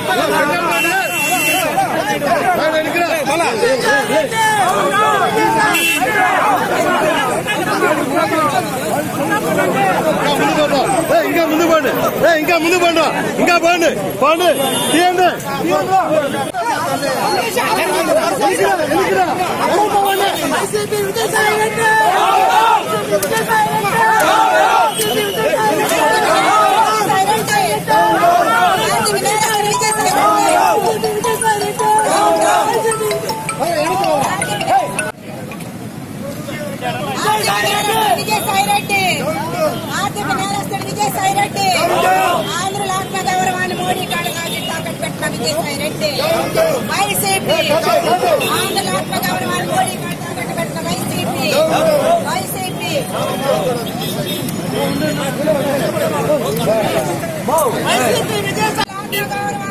ఏయ్, ఇంకా ముందు పండి ఇంకా ముందు పండు ఇంకా పండి పండి తీయండి విజయసాయిరెడ్డి ఆర్థిక నేరస్తుడు విజయసాయిరెడ్డి ఆంధ్రుల ఆత్మ గౌరవాన్ని మోడీ కాడు కాదు తాకట్టు పెట్టిన విజయసాయిరెడ్డి వైసీపీ ఆంధ్రుల ఆత్మ గౌరవాన్ని మోడీ కాడు తాకట్టు పెట్టిన వైసీపీ వైసీపీ వైసీపీ విజయసాయి ఆత్మ గౌరవాన్ని